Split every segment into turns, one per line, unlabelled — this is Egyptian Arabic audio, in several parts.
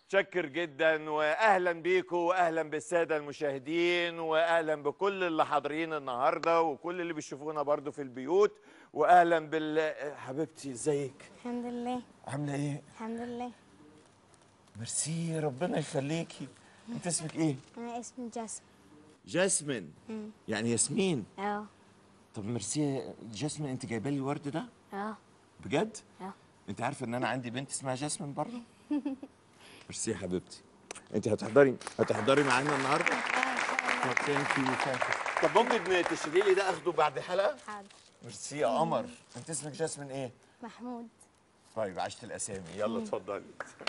متشكر جدا واهلا بيكم واهلا بالساده المشاهدين واهلا بكل اللي حاضرين النهارده وكل اللي بيشوفونا برضو في البيوت واهلا بال حبيبتي ازيك
الحمد لله
عامله ايه
الحمد لله
ميرسي ربنا يخليكي انت اسمك ايه
انا اسمي جاسم
جاسمين يعني ياسمين
اه
طب ميرسي جاسمين انت جايبه لي الورد ده
اه
بجد
اه
انت عارفه ان انا عندي بنت اسمها جاسمين برضه ميرسي يا حبيبتي انت هتحضري هتحضري معانا النهارده طب ثانك يو طب ممكن تشيلي لي ده اخده بعد حلقه
حاضر
ميرسي يا قمر انت اسمك جاسمين ايه
محمود
طيب عشت الاسامي يلا اتفضلي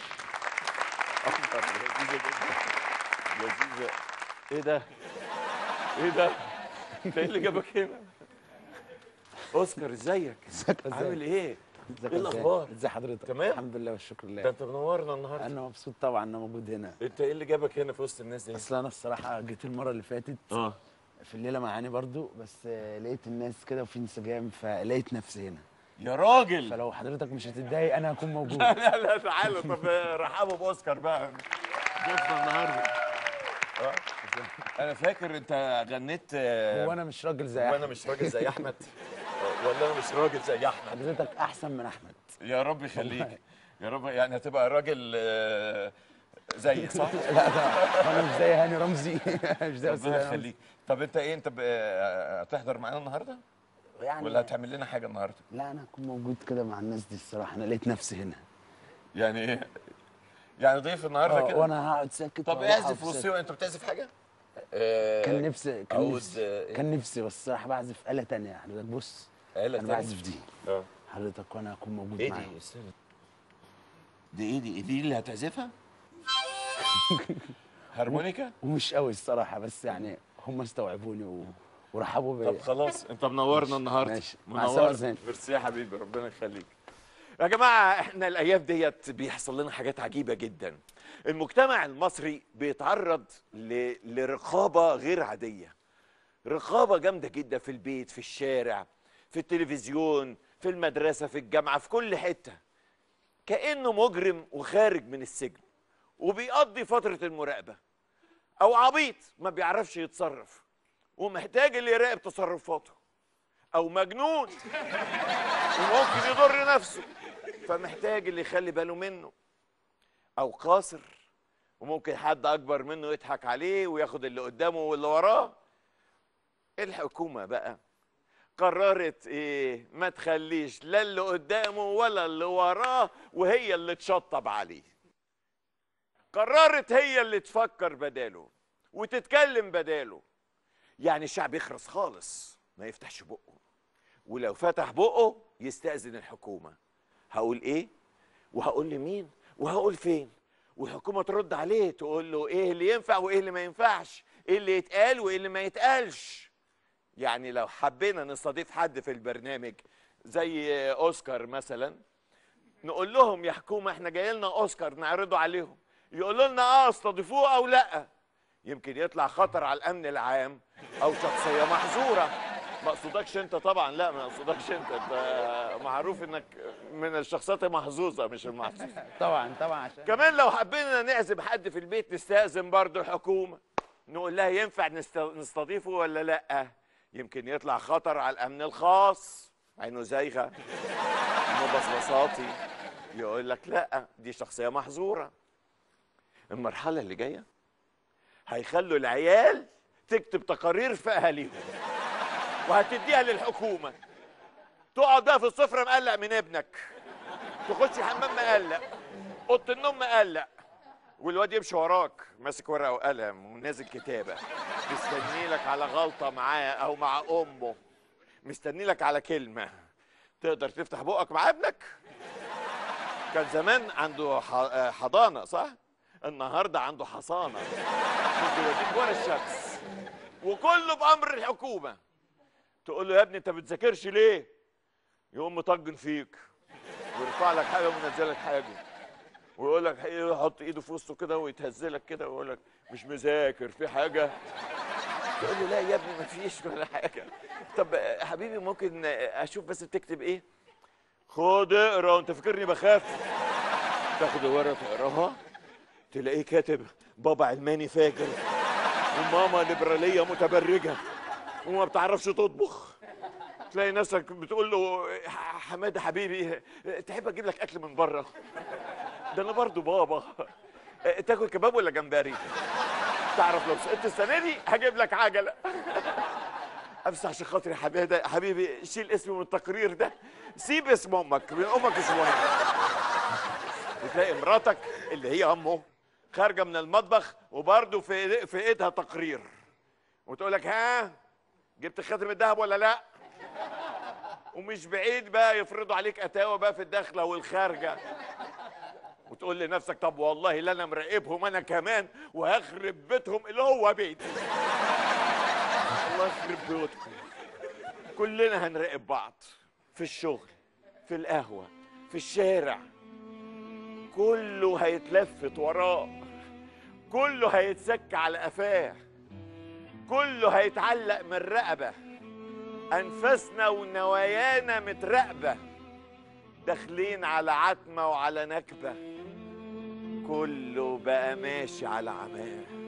قمر لذيذه جدا لذيذه ايه ده ايه ده انت ايه اللي جابك هنا اوسكار ازيك عامل ايه
ازيك
ايه الاخبار
ازي حضرتك
تمام؟
الحمد لله والشكر
ده
لله
انت منورنا النهارده
انا مبسوط طبعا انا موجود هنا
انت ايه اللي جابك هنا في وسط الناس دي
اصل انا الصراحه جيت المره اللي فاتت
اه
في الليله معاني برضو بس آه، لقيت الناس كده وفي انسجام فلقيت نفسي هنا
يا راجل
فلو حضرتك مش هتتضايق انا هكون موجود
لا لا لا تعالى طب رحبوا باوسكار بقى ضيفنا النهارده آه. انا فاكر انت غنيت آه،
هو انا مش راجل زي
وانا
أحمد.
مش راجل زي احمد ولا انا مش راجل زي احمد
حضرتك احسن من احمد
يا رب يخليك يا رب يعني هتبقى راجل آه، زيك صح؟
لا ده انا مش زي هاني رمزي مش زي أستاذ
ربنا
هاني رمزي.
يخليك طب انت ايه انت ب- آه، هتحضر معانا النهارده
يعني
ولا هتعمل لنا حاجه النهارده؟
لا انا هكون موجود كده مع الناس دي الصراحه انا لقيت نفسي هنا
يعني ايه؟ يعني ضيف النهارده
آه،
كده
وانا هقعد ساكت
طب
وهروح
اعزف
أقعد ساكت.
وصي انت بتعزف حاجه؟ آه،
كان نفسي كان
عود،
نفسي
آه،
كان نفسي بس الصراحه بعزف آلة تانية حضرتك بص
آلة
انا
تانية؟
بعزف دي
اه
حضرتك وانا هكون موجود
ايه
معاك
دي؟ استنى دي ايه دي؟ دي اللي هتعزفها؟ هارمونيكا؟
ومش قوي الصراحه بس يعني هم استوعبوني و... ورحبوا
طب
بيا
خلاص انت منورنا النهارده
ماشي. مع السلامة
منورنا
زين.
ميرسي يا حبيبي ربنا يخليك يا جماعه احنا الايام ديت بيحصل لنا حاجات عجيبه جدا المجتمع المصري بيتعرض ل... لرقابه غير عاديه رقابه جامده جدا في البيت في الشارع في التلفزيون في المدرسه في الجامعه في كل حته كانه مجرم وخارج من السجن وبيقضي فتره المراقبه او عبيط ما بيعرفش يتصرف ومحتاج اللي يراقب تصرفاته او مجنون وممكن يضر نفسه فمحتاج اللي يخلي باله منه او قاصر وممكن حد اكبر منه يضحك عليه وياخد اللي قدامه واللي وراه الحكومه بقى قررت ايه ما تخليش لا اللي قدامه ولا اللي وراه وهي اللي تشطب عليه قررت هي اللي تفكر بداله وتتكلم بداله يعني الشعب يخرس خالص ما يفتحش بقه ولو فتح بقه يستأذن الحكومة هقول ايه وهقول لمين وهقول فين والحكومة ترد عليه تقول له ايه اللي ينفع وايه اللي ما ينفعش ايه اللي يتقال وايه اللي ما يتقالش يعني لو حبينا نستضيف حد في البرنامج زي اوسكار مثلا نقول لهم يا حكومه احنا جاي لنا اوسكار نعرضه عليهم يقولوا لنا اه استضيفوه او لا يمكن يطلع خطر على الامن العام او شخصيه محظوره ما اقصدكش انت طبعا لا ما اقصدكش انت انت معروف انك من الشخصيات المحظوظه مش المحظوظه
طبعا طبعا عشان
كمان لو حبينا نعزم حد في البيت نستأذن برضه الحكومة نقول لها ينفع نست- نستضيفه ولا لأ يمكن يطلع خطر على الأمن الخاص عينه زايغة مبصبصاتي يقول لك لأ دي شخصية محظورة المرحلة اللي جاية هيخلوا العيال تكتب تقارير في أهاليهم وهتديها للحكومة تقعد بقى في السفرة مقلق من ابنك تخش حمام مقلق اوضه النوم مقلق والواد يمشي وراك ماسك ورقه وقلم ونازل كتابه مستني لك على غلطه معاه او مع امه مستني لك على كلمه تقدر تفتح بقك مع ابنك كان زمان عنده ح- آه، حضانه صح النهارده عنده حصانه ممكن يوديك ورا الشمس وكله بامر الحكومه تقول له يا ابني انت بتذاكرش ليه يقوم مطجن فيك ويرفع لك حاجه وينزل لك حاجه ويقول لك ايه يحط ايده في وسطه كده ويتهزلك كده ويقول لك مش مذاكر في حاجه تقول له لا يا ابني ما فيش ولا حاجه طب آه، حبيبي ممكن آه، اشوف بس بتكتب ايه خد اقرا وانت فاكرني بخاف تاخد الورقه تقراها تلاقيه كاتب بابا علماني فاجر وماما ليبراليه متبرجه وما بتعرفش تطبخ تلاقي نفسك بتقول له ح- حماده حبيبي تحب اجيب لك اكل من بره ده انا برضو بابا تاكل كباب ولا جمبري تعرف لو سقطت السنه دي هجيب لك عجله امسح عشان خاطري يا حماده حبيبي شيل اسمي من التقرير ده سيب اسم امك من امك مش مهم وتلاقي مراتك اللي هي امه خارجه من المطبخ وبرده في إيد- في ايدها تقرير وتقول لك ها جبت خاتم الذهب ولا لا ومش بعيد بقى يفرضوا عليك اتاوه بقى في الداخله والخارجه وتقول لنفسك طب والله لا انا مراقبهم انا كمان وهخرب بيتهم اللي هو بيتي الله يخرب بيوتكم كلنا هنراقب بعض في الشغل في القهوه في الشارع كله هيتلفت وراه كله هيتسك على قفاه كله هيتعلق من الرقبه انفاسنا ونوايانا متراقبه داخلين على عتمه وعلى نكبه كله بقى ماشي على عماه